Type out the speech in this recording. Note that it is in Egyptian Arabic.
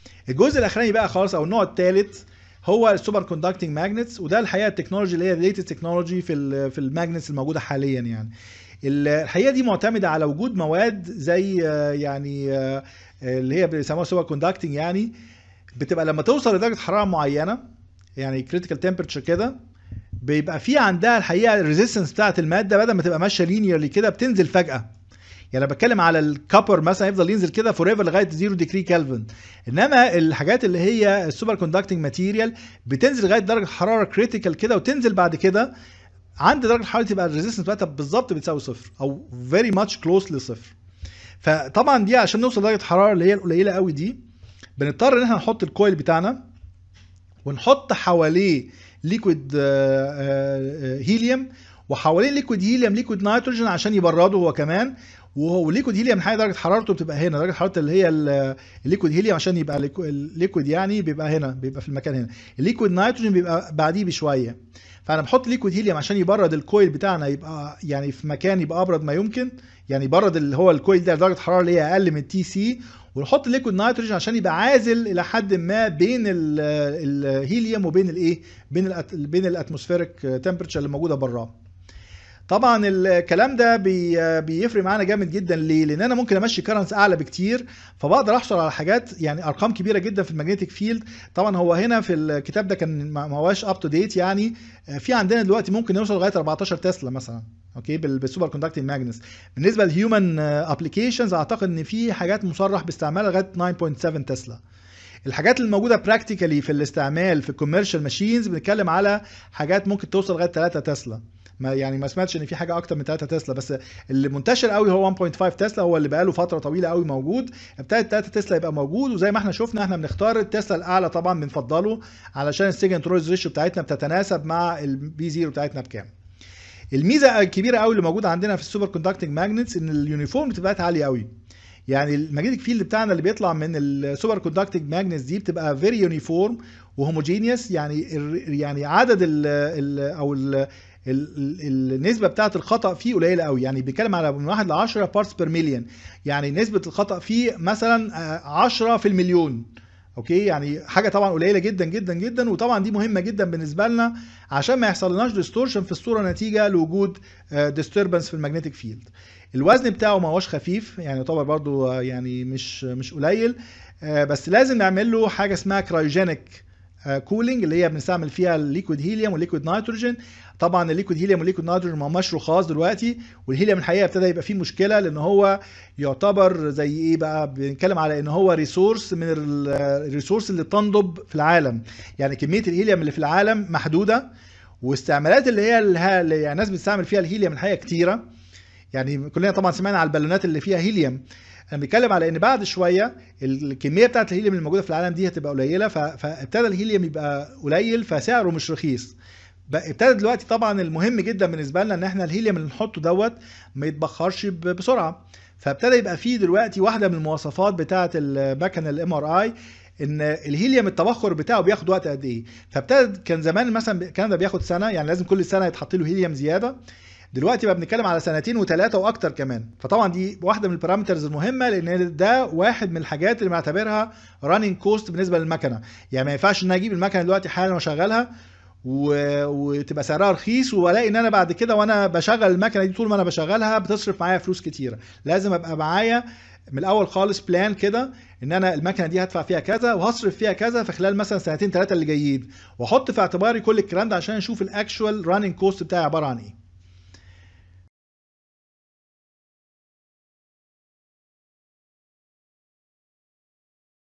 الجزء الاخراني بقى خالص او النوع الثالث هو السوبر كوندكتنج ماجنتس وده الحقيقه التكنولوجي اللي هي الليتست تكنولوجي في ال في الماجنتس الموجوده حاليا يعني الحقيقه دي معتمده على وجود مواد زي آه، يعني آه، اللي هي بيسموها سوبر كوندكتنج يعني بتبقى لما توصل لدرجه حراره معينه يعني كريتيكال تمبرتشر كده بيبقى في عندها الحقيقه الريزيستنس بتاعت الماده بدل ما تبقى ماشيه لينيرلي كده بتنزل فجاه يعني انا بتكلم على الكبر مثلا يفضل ينزل كده فور ايفر لغايه 0 ديجري كلفن انما الحاجات اللي هي السوبر كوندكتنج ماتيريال بتنزل لغايه درجه حراره كريتيكال كده وتنزل بعد كده عند درجه الحراره تبقى الريزيستنس بتاعتها بالظبط بتساوي صفر او فيري ماتش كلوز لصفر فطبعا دي عشان نوصل لدرجه الحراره اللي هي القليله قوي دي بنضطر ان احنا نحط الكويل بتاعنا ونحط حواليه ليكويد هيليوم وحوالين ليكويد هيليوم ليكويد نيتروجين عشان يبرده هو كمان وهو ليكويد هيليوم حاجه درجه حرارته بتبقى هنا درجه حراره اللي هي ال- الليكويد هيليوم عشان يبقى ليكو- الليكويد يعني بيبقى هنا بيبقى في المكان هنا الليكويد نيتروجين بيبقى بعديه بشويه فانا بحط ليكويد هيليوم عشان يبرد الكويل بتاعنا يبقى يعني في مكان يبقى ابرد ما يمكن يعني يبرد اللي هو الكويل ده درجه حراره اللي هي اقل من تي سي ونحط الليكويد نيتروجين عشان يبقى عازل الى حد ما بين ال- الهيليوم وبين الايه بين الأت- بين الاتموسفيريك تمبرتشر اللي موجوده براه طبعا الكلام ده بي بيفرق معانا جامد جدا ليه؟ لان انا ممكن امشي كرنس اعلى بكتير فبقدر احصل على حاجات يعني ارقام كبيره جدا في المagnetic فيلد طبعا هو هنا في الكتاب ده كان ما ما هواش اب تو ديت يعني في عندنا دلوقتي ممكن نوصل لغايه 14 تسلا مثلا اوكي بال- بالسوبر كوندكتنج ماجنس بالنسبه للهيومن ابلكيشنز اعتقد ان في حاجات مصرح باستعمالها لغايه 9.7 تسلا الحاجات اللي موجوده براكتيكالي في الاستعمال في الكوميرشال ماشينز بنتكلم على حاجات ممكن توصل لغايه 3 تسلا ما يعني ما سمعتش ان في حاجه اكتر من 3 تسلا بس اللي منتشر قوي هو 1.5 تسلا هو اللي بقاله فتره طويله قوي موجود ابتدت 3 تسلا يبقى موجود وزي ما احنا شفنا احنا بنختار التسلا الاعلى طبعا بنفضله علشان السيجنت رويز ريشيو بتاعتنا بتتناسب مع البي زيرو بتاعتنا بكام الميزه الكبيره قوي اللي موجوده عندنا في السوبر كوندكتنج ماجنتس ان اليونيفورم بتبقى عاليه قوي يعني الماجنتيك فيلد بتاعنا اللي بيطلع من السوبر كوندكتنج ماجنتس دي بتبقى فيري يونيفورم وهوموجينيوس يعني ال- يعني عدد ال ال او ال ال- ال- النسبه بتاعه الخطا فيه قليله قوي يعني بيتكلم على من 1 ل 10 بارتس بير مليون يعني نسبه الخطا فيه مثلا آه، 10 في المليون اوكي يعني حاجه طبعا قليله جدا جدا جدا وطبعا دي مهمه جدا بالنسبه لنا عشان ما يحصلناش ديستورشن في الصوره نتيجه لوجود ديستربنس في المagnetic فيلد الوزن بتاعه ما هوش خفيف يعني يعتبر برضو آه، يعني مش مش قليل آه، بس لازم نعمل له حاجه اسمها كرايوجينيك كولينج اللي هي بنستعمل فيها الليكويد هيليوم والليكويد نيتروجين طبعا الليكويد هيليوم والليكويد نيتروجين ما هماش رخاص دلوقتي والهيليوم الحقيقه ابتدى يبقى فيه مشكله لان هو يعتبر زي ايه بقى بنتكلم على ان هو ريسورس من الريسورس اللي تنضب في العالم يعني كميه الهيليوم اللي في العالم محدوده واستعمالات اللي هي الها- اللي يعني الناس بتستعمل فيها الهيليوم الحقيقه كتيره يعني كلنا طبعا سمعنا على البالونات اللي فيها هيليوم انا بتكلم على ان بعد شويه الكميه بتاعت الهيليوم اللي موجوده في العالم دي هتبقى قليله ف- فابتدى الهيليوم يبقى قليل فسعره مش رخيص بقى- ابتدى دلوقتي طبعا المهم جدا بالنسبه لنا ان احنا الهيليوم اللي نحطه دوت ما يتبخرش ب- بسرعه فابتدى يبقى فيه دلوقتي واحده من المواصفات بتاعه المكنه الام ار اي ان الهيليوم التبخر بتاعه بياخد وقت قد ايه فابتدى كان زمان مثلا الكلام ده بياخد سنه يعني لازم كل سنه يتحط له هيليوم زياده دلوقتي بقى بنتكلم على سنتين وثلاثه واكتر كمان فطبعا دي واحده من البارامترز المهمه لان ده واحد من الحاجات اللي بنعتبرها راننج كوست بالنسبه للمكنه يعني ما ينفعش ان أنا اجيب المكنه دلوقتي حالا واشغلها و... وتبقى سعرها رخيص والاقي ان انا بعد كده وانا بشغل المكنه دي طول ما انا بشغلها بتصرف معايا فلوس كتيره لازم ابقى معايا من الاول خالص بلان كده ان انا المكنه دي هدفع فيها كذا وهصرف فيها كذا في خلال مثلا سنتين ثلاثه اللي جايين واحط في اعتباري كل الكلام ده عشان اشوف الاكشوال راننج كوست بتاعي عباره عن ايه